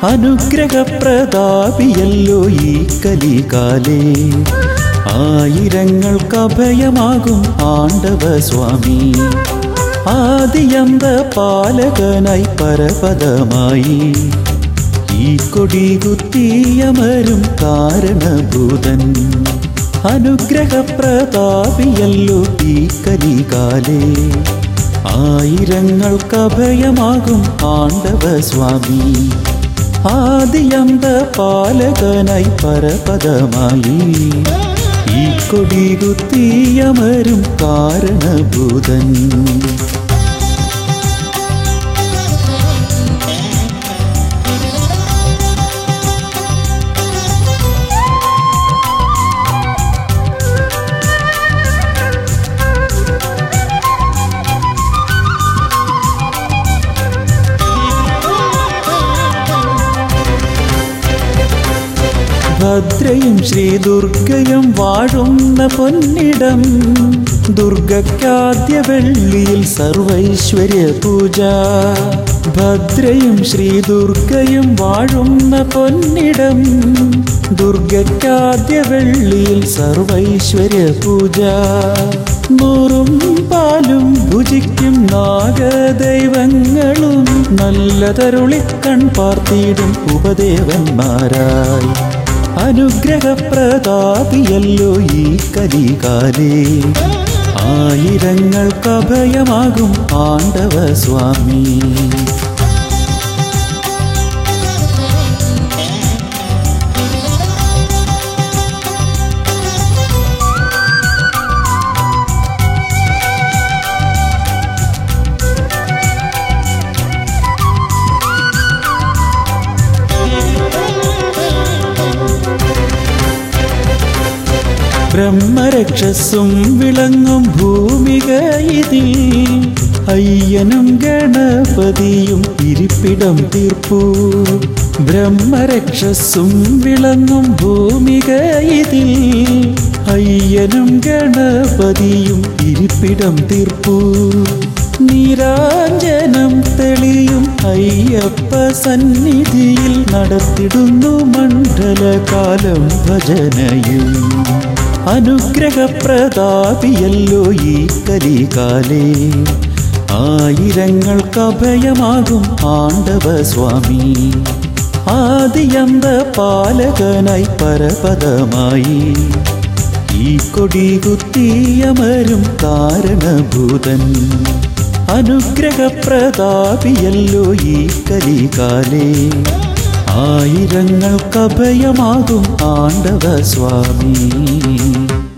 അനുഗ്രഹപ്രതാപിയല്ലോ ഈ കലികാലേ ആയിരങ്ങൾക്ക് അഭയമാകും ആണ്ടവ സ്വാമി ആദിയന്ത പാലകനായി പരപദമായി ഈ കൊടി കുത്തിയമരും കാരണഭൂതൻ അനുഗ്രഹപ്രതാപിയല്ലോ ഈ കലികാലേ ആയിരങ്ങൾക്ക് അഭയമാകും ആണ്ടവ സ്വാമി ആദിയന്ത പാലകനായി പരപദമായി ഈ കൊടി കുത്തിയമരും കാരണഭൂതൻ ഭദ്രയും ശ്രീദുർഗയും വാഴുന്ന പൊന്നിടം ദുർഗക്കാദ്യ വെള്ളിയിൽ സർവൈശ്വര്യ പൂജ ഭദ്രയും ശ്രീദുർഗയും വാഴുന്ന പൊന്നിടം ദുർഗക്കാദ്യ വെള്ളിയിൽ സർവൈശ്വര്യ പൂജ നൂറും പാലും ഭുജിക്കും നാഗദൈവങ്ങളും നല്ല തരുളി കൺപാർത്തിയിടും ഉപദേവന്മാരായി അനുഗ്രഹപ്രതാപിയല്ലോ ഈ കലികാലേ ആയിരങ്ങൾക്ക് അഭയമാകും ആണ്ടവ സ്വാമി ബ്രഹ്മരക്ഷസും വിളങ്ങും ഭൂമിക ഇതിൽ അയ്യനും ഗണപതിയും ഇരിപ്പിടം തീർപ്പു ബ്രഹ്മരക്ഷസും വിളങ്ങും ഭൂമിക ഇതിൽ അയ്യനും ഗണപതിയും ഇരിപ്പിടം തീർപ്പു നീരാഞ്ജനം തെളിയും അയ്യപ്പ സന്നിധിയിൽ നടത്തിടുന്നു മണ്ഡലകാലം ഭജനയും അനുഗ്രഹപ്രതാപിയല്ലോ ഈ കലികാലേ ആയിരങ്ങൾക്ക് അഭയമാകും ആണ്ടവ സ്വാമി ആദിയന്ത പാലകനായി പരപദമായി ഈ കൊടി കുത്തിയമരും കാരണഭൂതൻ അനുഗ്രഹപ്രതാപിയല്ലോ ഈ കലികാലേ ആയിരങ്ങൾക്ക് അഭയമാകും ആണ്ടവ സ്വാമി